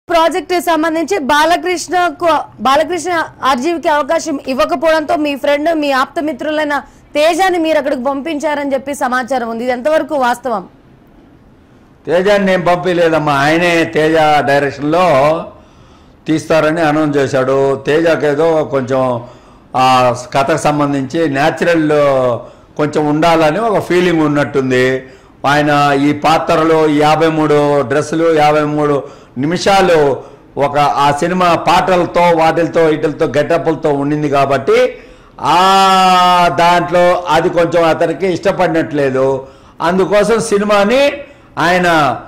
Project సంబంధించి బాలకృష్ణ బాలకృష్ణ ఆర్జీవికి అవకాశం ఇవ్వకపోవడంతో మీ ఫ్రెండ్ మీ ఆప్తమిత్రులైన తేజాని మీరు అక్కడికి పంపించారని చెప్పి సమాచారం ఉంది ఇది ఎంతవరకు వాస్తవం తేజాన్ని నేను పంపించలేదమ్మా ఆయనే తేజ డైరెక్షన్లో తీస్తారని అనౌన్స్ చేశాడు తేజకేదో కొంచెం ఆ కథకు సంబంధించి న్యాచురల్ కొంచెం ఉండాలని ఒక ఫీలింగ్ ఉన్నట్టుంది ఆయన ఈ పాత్రలు యాభై మూడు డ్రెస్సులు యాభై మూడు నిమిషాలు ఒక ఆ సినిమా పాటలతో వాటిలతో వీటిలతో గెటప్లతో ఉండింది కాబట్టి ఆ దాంట్లో అది కొంచెం అతనికి ఇష్టపడినట్లేదు అందుకోసం సినిమాని ఆయన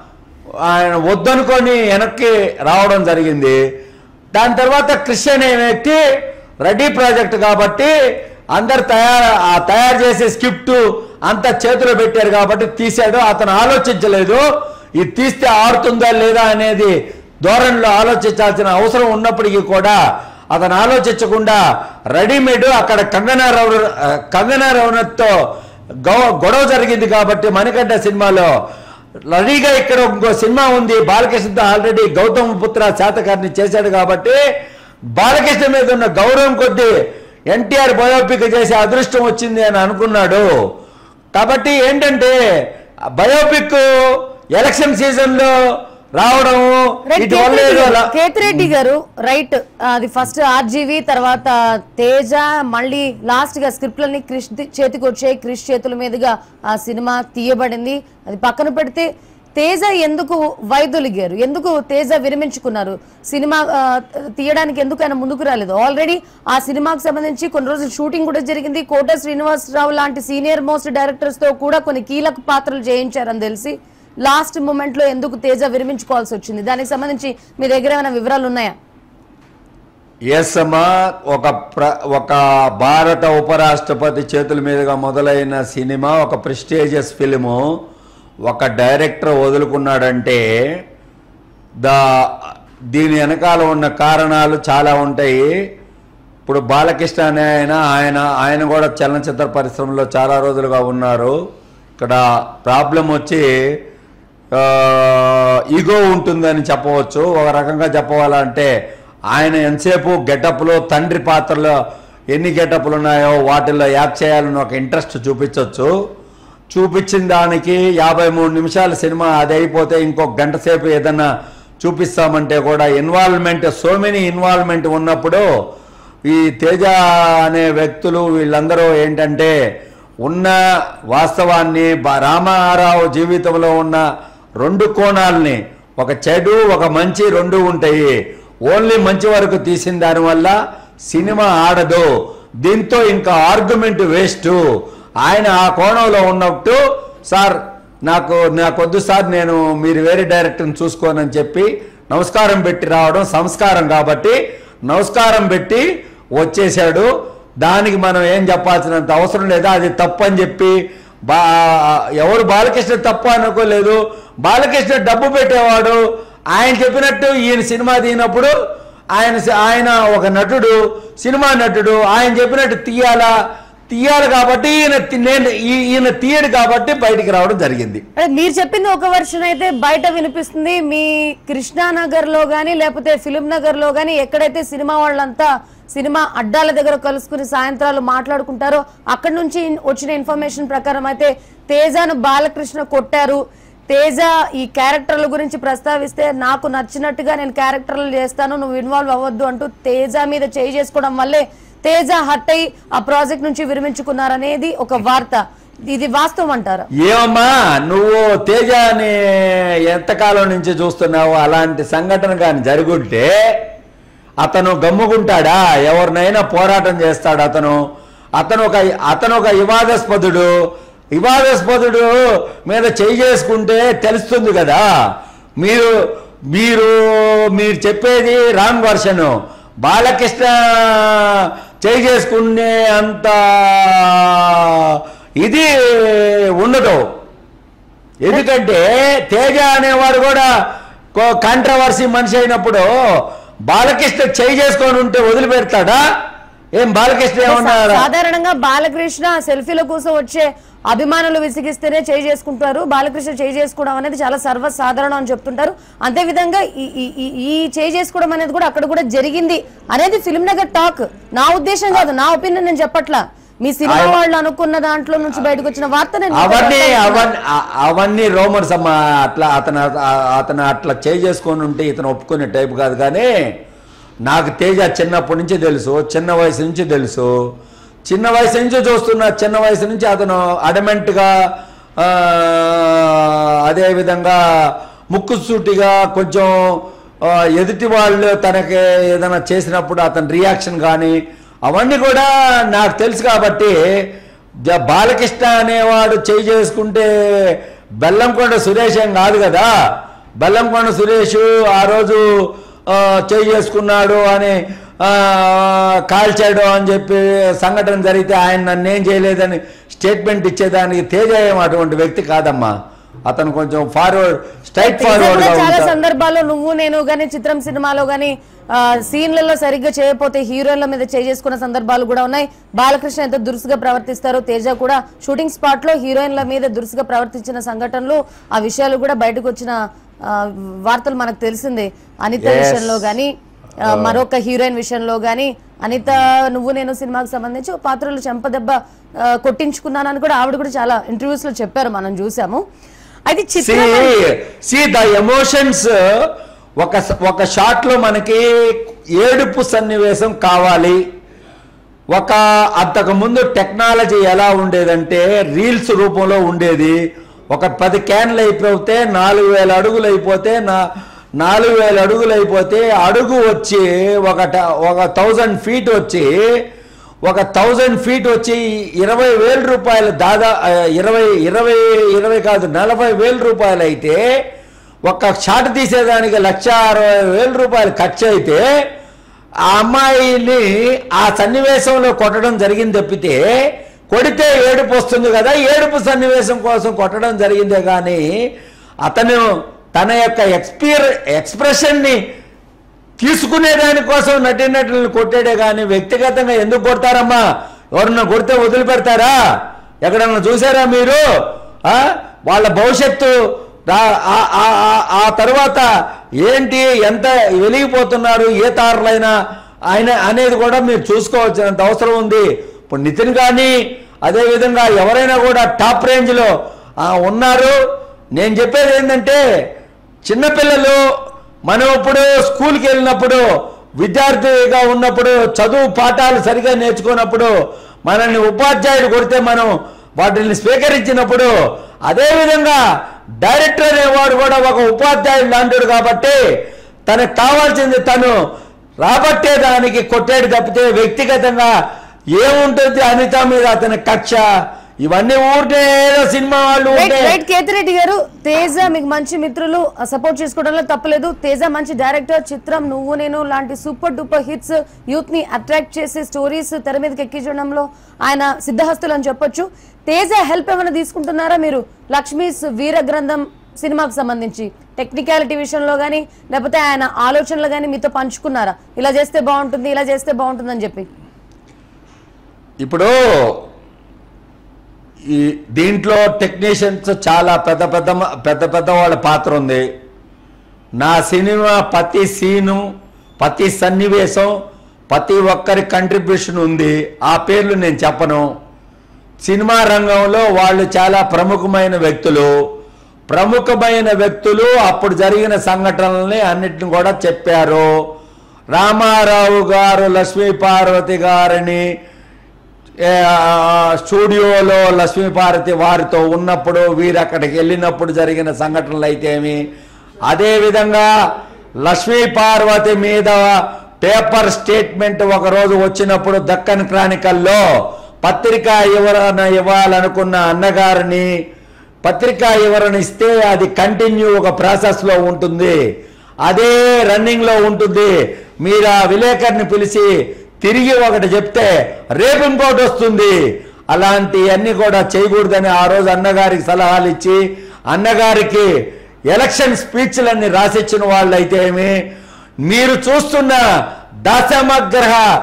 ఆయన వద్దనుకొని వెనక్కి రావడం జరిగింది దాని తర్వాత క్రిష్ అనే వ్యక్తి రెడీ ప్రాజెక్ట్ కాబట్టి అందరు తయారు ఆ తయారు చేసే స్క్రిప్ట్ అంతా చేతిలో పెట్టారు కాబట్టి తీశాడు అతను ఆలోచించలేదు ఇది తీస్తే ఆడుతుందా లేదా అనేది ధోరణిలో ఆలోచించాల్సిన అవసరం ఉన్నప్పటికీ కూడా అతను ఆలోచించకుండా రెడీమేడ్ అక్కడ కంగనా రౌ కంగనా రౌనత్తో గౌ గొడవ జరిగింది కాబట్టి మణికంఠ సినిమాలో రెడీగా ఇక్కడ ఇంకో సినిమా ఉంది బాలకృష్ణతో ఆల్రెడీ గౌతమ పుత్ర శాతకారిని చేశాడు కాబట్టి బాలకృష్ణ మీద ఉన్న గౌరవం కొద్దీ ఎన్టీఆర్ బయోపిక్ చేసే అదృష్టం వచ్చింది అని అనుకున్నాడు కాబట్టి ఏంటంటే బయోపిక్ ఎలక్షన్ సీజన్లో రావడం ఇటు వల్ల ఏదో లా- కేతిరెడ్డి గారు రైట్ అది ఫస్ట్ ఆర్జీవి తర్వాత తేజ మళ్ళీ లాస్ట్ గా స్క్రిప్ట్లన్నీ క్రిష్ ది- చేతికి వచ్చాయి క్రిష్ చేతుల మీదుగా ఆ సినిమా తీయబడింది అది పక్కన పెడితే తేజ ఎందుకు వైదొలిగారు ఎందుకు తేజ విరమించుకున్నారు సినిమా ఆ, తీయడానికి ఎందుకు ఆయన ముందుకు రాలేదు ఆల్రెడీ ఆ సినిమాకి సంబంధించి కొన్ని రోజులు షూటింగ్ కూడా జరిగింది కోట శ్రీనివాసరావు లాంటి సీనియర్ మోస్ట్ డైరెక్టర్స్ తో కూడా కొన్ని కీలక పాత్రలు చేయించారని తెలిసి లాస్ట్ మూమెంట్ లో ఎందుకు తేజ విరమించుకోవాల్సి వచ్చింది దానికి సంబంధించి మీ దగ్గర ఏమైనా వివరాలు ఉన్నాయా ఎస్ అమ్మా ఒక ప్ర ఒక భారత ఉపరాష్ట్రపతి చేతుల మీదుగా మొదలైన సినిమా ఒక ప్రెస్టేజియస్ ఫిలిము ఒక డైరెక్టర్ వదులుకున్నాడంటే దా దీని వెనకాల ఉన్న కారణాలు చాలా ఉంటాయి ఇప్పుడు బాలకృష్ణ అనే ఆయన ఆయన ఆయన కూడా చలనచిత్ర పరిశ్రమలో చాలా రోజులుగా ఉన్నారు ఇక్కడ ప్రాబ్లం వచ్చి ఈగో ఉంటుందని చెప్పవచ్చు ఒక రకంగా చెప్పవాలంటే ఆయన ఎంతసేపు గెటప్లో తండ్రి పాత్రలో ఎన్ని గెటప్లు ఉన్నాయో వాటిల్లో యాక్ట్ చేయాలని ఒక ఇంట్రెస్ట్ చూపించవచ్చు చూపించిన దానికి యాభై మూడు నిమిషాల సినిమా అది అయిపోతే ఇంకొక గంట సేపు ఏదన్నా చూపిస్తామంటే కూడా ఇన్వాల్వ్మెంట్ సో మెనీ ఇన్వాల్వ్మెంట్ ఉన్నప్పుడు ఈ తేజ అనే వ్యక్తులు వీళ్ళందరూ ఏంటంటే ఉన్న వాస్తవాన్ని బ- రామారావు జీవితంలో ఉన్న రెండు కోణాలని ఒక చెడు ఒక మంచి రెండు ఉంటాయి ఓన్లీ మంచి వరకు తీసిన దానివల్ల సినిమా ఆడదు దీంతో ఇంకా ఆర్గ్యుమెంట్ వేస్ట్ ఆయన ఆ కోణంలో ఉన్నట్టు సార్ నాకు నాకొద్దు సార్ నేను మీరు వేరే డైరెక్టర్ని చూసుకోనని చెప్పి నమస్కారం పెట్టి రావడం సంస్కారం కాబట్టి నమస్కారం పెట్టి వచ్చేసాడు దానికి మనం ఏం చెప్పాల్సినంత అవసరం లేదా అది తప్పు అని చెప్పి బా ఎవరు బాలకృష్ణ తప్పు అనుకోలేదు బాలకృష్ణ డబ్బు పెట్టేవాడు ఆయన చెప్పినట్టు ఈయన సినిమా తీనప్పుడు ఆయన ఆయన ఒక నటుడు సినిమా నటుడు ఆయన చెప్పినట్టు తీయాలా తీయాలి కాబట్టి ఈయన తి- నేను ఈ- ఈయన తీయడు కాబట్టి బయటికి రావడం జరిగింది అంటే మీరు చెప్పింది ఒక వర్షన్ అయితే బయట వినిపిస్తుంది మీ కృష్ణానగర్ లో గానీ లేకపోతే ఫిలిం నగర్ లో గానీ ఎక్కడైతే సినిమా వాళ్ళంతా సినిమా అడ్డాల దగ్గర కలుసుకుని సాయంత్రాలు మాట్లాడుకుంటారో అక్కడి నుంచి వచ్చిన ఇన్ఫర్మేషన్ ప్రకారం అయితే తేజాను బాలకృష్ణ కొట్టారు తేజ ఈ క్యారెక్టర్ల గురించి ప్రస్తావిస్తే నాకు నచ్చినట్టుగా నేను క్యారెక్టర్లు చేస్తాను నువ్వు ఇన్వాల్వ్ అవ్వద్దు అంటూ తేజ మీద చేయి చేసుకోవడం వల్లే తేజ హట్ అయి ఆ ప్రాజెక్ట్ నుంచి విరమించుకున్నారనేది ఒక వార్త ఇది వాస్తవం అంటారా ఏమమ్మా నువ్వు తేజాని ఎంతకాలం నుంచి చూస్తున్నావు అలాంటి సంఘటన కానీ జరుగుంటే అతను గమ్ముకుంటాడా ఎవరినైనా పోరాటం చేస్తాడు అతను అతను ఒక అతను ఒక వివాదాస్పదుడు వివాదాస్పదుడు మీద చేయి చేసుకుంటే తెలుస్తుంది కదా మీరు మీరు మీరు చెప్పేది రాంగ్ వర్షన్ బాలకృష్ణ చేయి చేసుకునే అంత ఇది ఉండదు ఎందుకంటే తేజ అనేవాడు కూడా కాంట్రవర్సీ మనిషి అయినప్పుడు బాలకృష్ణ చేయి చేసుకొని ఉంటే వదిలిపెడతాడా ఏం బాలకృష్ణ ఏమన్నా సాధారణంగా బాలకృష్ణ సెల్ఫీల కోసం వచ్చే అభిమానులు విసిగిస్తేనే చేయి చేసుకుంటారు బాలకృష్ణ చేయి చేసుకోవడం అనేది చాలా సర్వసాధారణం అని చెప్తుంటారు అంతే విధంగా ఈ- ఈ- ఈ- ఈ చేయి చేసుకోవడం అనేది కూడా అక్కడ కూడా జరిగింది అనేది ఫిల్మ్ నగర్ టాక్ నా ఉద్దేశం కాదు నా ఒపీనియన్ నేను చెప్పట్లా మీ సినిమా I- వాళ్ళు అనుకున్న దాంట్లో నుంచి బయటకు వచ్చిన వార్త నేను మీతో అవన్నీ మాట్లాడుతున్నా. అవన్నీ ఆ- అవన్నీ రోమర్స్ అమ్మా అట్లా అతను ఆ- అతను అట్లా చేయి చేసుకొని ఉంటే ఇతను ఒప్పుకునే టైప్ కాదు కానీ నాకు తేజ చిన్నప్పటి నుంచి తెలుసు చిన్న వయసు నుంచి తెలుసు చిన్న వయసు నుంచి చూస్తున్నా చిన్న వయసు నుంచి అతను అడమెంట్గా అదే విధంగా ముక్కుసూటిగా కొంచెం ఆ, ఎదుటి వాళ్ళు తనకి ఏదైనా చేసినప్పుడు అతని రియాక్షన్ కానీ అవన్నీ కూడా నాకు తెలుసు కాబట్టి జ- బాలకృష్ణ అనేవాడు చేయి చేసుకుంటే బెల్లంకొండ సురేష్ ఏం కాదు కదా బెల్లంకొండ సురేష్ ఆ రోజు ఆ, చేయి చేసుకున్నాడు అని ఆ, కాల్చాడు అని చెప్పి సంఘటన జరిగితే ఆయన నన్ను ఏం చేయలేదని స్టేట్మెంట్ ఇచ్చేదానికి తేజ ఏం అటువంటి వ్యక్తి కాదమ్మా అతను కొంచెం ఫార్వర్డ్ స్ట్రైట్ తేజ ఫార్వర్డ్ కూడా గా చాలా ఉంటాడు. సందర్భాల్లో నువ్వు నేను గానీ చిత్రం సినిమాలో గానీ ఆ, సీన్లలో సరిగ్గా చేయకపోతే హీరోయిన్ల మీద చేసుకున్న సందర్భాలు కూడా ఉన్నాయి బాలకృష్ణ ఎంత దురుసుగా ప్రవర్తిస్తారో తేజ కూడా షూటింగ్ స్పాట్ లో హీరోయిన్ల మీద దురుసుగా ప్రవర్తించిన సంఘటనలు ఆ విషయాలు కూడా బయటకు వచ్చిన ఆ, వార్తలు మనకు తెలిసిందే అనిత Yes. విషయంలో గానీ ఆ, మరొక హీరోయిన్ విషయంలో గానీ అనిత నువ్వు నేను సినిమాకి సంబంధించి ఓ పాత్రలు చెంపదెబ్బ ఆ, కొట్టించుకున్నానని కూడా ఆవిడ కూడా చాలా ఇంటర్వ్యూస్ లో చెప్పారు మనం చూసాము అయితే చిత్రం సి ద ఎమోషన్స్ ఒక ఒక షాట్ లో మనకి ఏడుపు సన్నివేశం కావాలి ఒక అంతకు ముందు టెక్నాలజీ ఎలా ఉండేదంటే రీల్స్ రూపంలో ఉండేది ఒక పది క్యాన్లు అయిపోతే నాలుగు వేల అడుగులు అయిపోతే నా నాలుగు వేల అడుగులు అయిపోతే అడుగు వచ్చి ఒక ట- ఒక థౌజండ్ ఫీట్ వచ్చి ఒక థౌజండ్ ఫీట్ వచ్చి ఇరవై వేల రూపాయలు దాదా ఆ, ఇరవై ఇరవై ఇరవై కాదు నలభై వేల రూపాయలు అయితే ఒక షాట్ తీసేదానికి లక్ష అరవై వేల రూపాయలు ఖర్చు అయితే ఆ అమ్మాయిని ఆ సన్నివేశంలో కొట్టడం జరిగింది తప్పితే కొడితే ఏడుపు వస్తుంది కదా ఏడుపు సన్నివేశం కోసం కొట్టడం జరిగిందే కానీ అతను తన యొక్క ఎక్స్పీర్ ఎక్స్ప్రెషన్ని తీసుకునే దానికోసం నటినటులను కొట్టాడే కానీ వ్యక్తిగతంగా ఎందుకు కొడతారమ్మా ఎవరన్నా కొడితే వదిలిపెడతారా ఎక్కడన్నా చూసారా మీరు ఆ? వాళ్ళ భవిష్యత్తు రా- ఆ- ఆ- ఆ- ఆ తర్వాత ఏంటి ఎంత వెలిగిపోతున్నారు ఏ తారలైనా ఆయన అనేది కూడా మీరు చూసుకోవాల్సినంత అవసరం ఉంది ఇప్పుడు నితిన్ కానీ అదేవిధంగా ఎవరైనా కూడా టాప్ రేంజ్లో ఆ, ఉన్నారు నేను చెప్పేది ఏంటంటే చిన్నపిల్లలు మనం ఇప్పుడు స్కూల్కి వెళ్ళినప్పుడు విద్యార్థిగా ఉన్నప్పుడు చదువు పాఠాలు సరిగా నేర్చుకున్నప్పుడు మనల్ని ఉపాధ్యాయుడు కొడితే మనం వాటిని స్వీకరించినప్పుడు అదేవిధంగా డైరెక్టర్ అనేవాడు కూడా ఒక ఉపాధ్యాయుడు లాంటిడు కాబట్టి తనకు కావాల్సింది తను రాబట్టే దానికి కొట్టాడు తప్పితే వ్యక్తిగతంగా ఏముంటుంది అనిత మీద అతని కక్ష ఇవన్నీ ఊరికే ఏదో సినిమా వాళ్ళు రైట్ ఉంటే రైట్ కేతిరెడ్డి గారు తేజ మీకు మంచి మిత్రులు సపోర్ట్ చేసుకోవడంలో తప్పలేదు తేజ మంచి డైరెక్టర్ చిత్రం నువ్వు నేను లాంటి సూపర్ డూపర్ హిట్స్ యూత్ ని అట్రాక్ట్ చేసే స్టోరీస్ తెర మీదకి ఎక్కించడంలో ఆయన సిద్ధహస్తులు అని చెప్పొచ్చు తేజ హెల్ప్ ఏమైనా తీసుకుంటున్నారా మీరు లక్ష్మీస్ వీర గ్రంథం సినిమాకు సంబంధించి టెక్నికాలిటీ విషయంలో కానీ లేకపోతే ఆయన ఆలోచనలు కానీ మీతో పంచుకున్నారా ఇలా చేస్తే బాగుంటుంది ఇలా చేస్తే బాగుంటుంది అని చెప్పి ఇప్పుడు ఈ దీంట్లో టెక్నీషియన్స్ చాలా పెద్ద పెద్ద మ- పెద్ద పెద్ద వాళ్ళ పాత్ర ఉంది నా సినిమా ప్రతి సీను ప్రతి సన్నివేశం ప్రతి ఒక్కరి కంట్రిబ్యూషన్ ఉంది ఆ పేర్లు నేను చెప్పను సినిమా రంగంలో వాళ్ళు చాలా ప్రముఖమైన వ్యక్తులు ప్రముఖమైన వ్యక్తులు అప్పుడు జరిగిన సంఘటనల్ని అన్నిటిని కూడా చెప్పారు రామారావు గారు లక్ష్మీ పార్వతి గారిని ఏ, ఆ, స్టూడియోలో లక్ష్మీపార్వతి వారితో ఉన్నప్పుడు వీరు అక్కడికి వెళ్ళినప్పుడు జరిగిన సంఘటనలు అయితేమి అదేవిధంగా లక్ష్మీ పార్వతి మీద పేపర్ స్టేట్మెంట్ ఒకరోజు వచ్చినప్పుడు దక్కన్ క్రానికల్లో పత్రికా వివరణ ఇవ్వాలనుకున్న అన్నగారిని పత్రికా వివరణ ఇస్తే అది కంటిన్యూ ఒక ప్రాసెస్లో ఉంటుంది అదే రన్నింగ్లో ఉంటుంది మీరు ఆ విలేకరిని పిలిచి తిరిగి ఒకటి చెప్తే రేపు ఇంకోటి వస్తుంది అలాంటివన్నీ కూడా చేయకూడదని ఆ రోజు అన్నగారికి సలహాలు ఇచ్చి అన్నగారికి ఎలక్షన్ స్పీచ్లన్నీ రాసిచ్చిన వాళ్ళైతే ఏమి మీరు చూస్తున్న దశమగ్రహ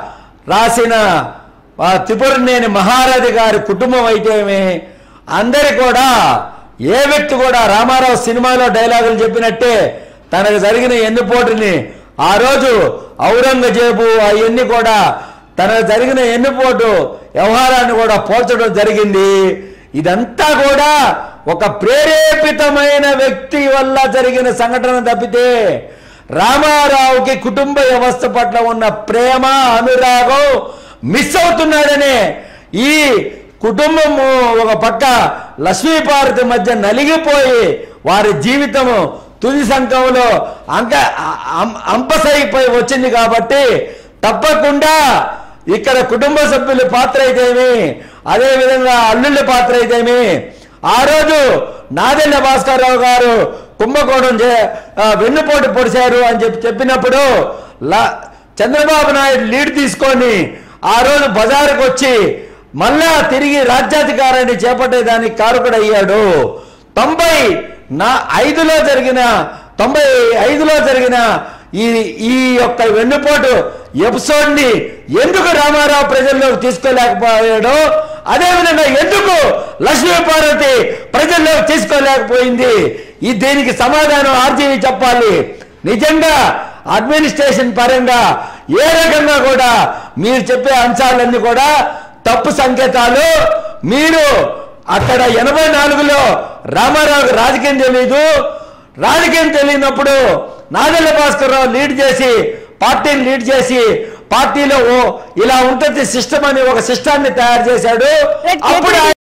రాసిన ఆ త్రిపురనేని మహారథి గారి కుటుంబం అయితేమి అందరి కూడా ఏ వ్యక్తి కూడా రామారావు సినిమాలో డైలాగులు చెప్పినట్టే తనకు జరిగిన ఎన్నుపోటుని ఆ రోజు ఔరంగజేబు అవన్నీ కూడా తనకు జరిగిన ఎన్నుపోటు వ్యవహారాన్ని కూడా పోల్చడం జరిగింది ఇదంతా కూడా ఒక ప్రేరేపితమైన వ్యక్తి వల్ల జరిగిన సంఘటన తప్పితే రామారావుకి కుటుంబ వ్యవస్థ పట్ల ఉన్న ప్రేమ అనురాగం మిస్ అవుతున్నాడనే ఈ కుటుంబము ఒక పక్క లక్ష్మీపార్వతి మధ్య నలిగిపోయి వారి జీవితము తుది సంఘంలో అంక అం- అంపసైపోయి వచ్చింది కాబట్టి తప్పకుండా ఇక్కడ కుటుంబ సభ్యుల పాత్ర అయితేమి అదేవిధంగా అల్లుళ్ళ పాత్ర అయితేమి ఆ రోజు నాదెల్ల భాస్కర్రావు గారు కుంభకోణం చే ఆ, వెన్నుపోటు పొడిచారు అని చెప్పి చెప్పినప్పుడు లా చంద్రబాబు నాయుడు లీడ్ తీసుకొని ఆ రోజు బజారుకు వచ్చి మళ్ళా తిరిగి రాజ్యాధికారాన్ని చేపట్టేదానికి కారకుడయ్యాడు తొంభై నా ఐదులో జరిగిన తొంభై ఐదులో జరిగిన ఈ ఈ యొక్క వెన్నుపోటు ఎపిసోడ్ ని ఎందుకు రామారావు ప్రజల్లోకి తీసుకోలేకపోయాడో అదేవిధంగా ఎందుకు లక్ష్మీ పార్వతి ప్రజల్లోకి తీసుకోలేకపోయింది ఈ దీనికి సమాధానం ఆర్జీవి చెప్పాలి నిజంగా అడ్మినిస్ట్రేషన్ పరంగా ఏ రకంగా కూడా మీరు చెప్పే అంశాలన్నీ కూడా తప్పు సంకేతాలు మీరు అక్కడ ఎనభై నాలుగులో రామారావు రాజకీయం తెలీదు రాజకీయం తెలియనప్పుడు నాగల్ల భాస్కర్రావు లీడ్ చేసి పార్టీని లీడ్ చేసి పార్టీలో ఓ ఇలా ఉంటుంది సిస్టమ్ అని ఒక సిస్టాన్ని తయారు చేశాడు Right, అప్పుడు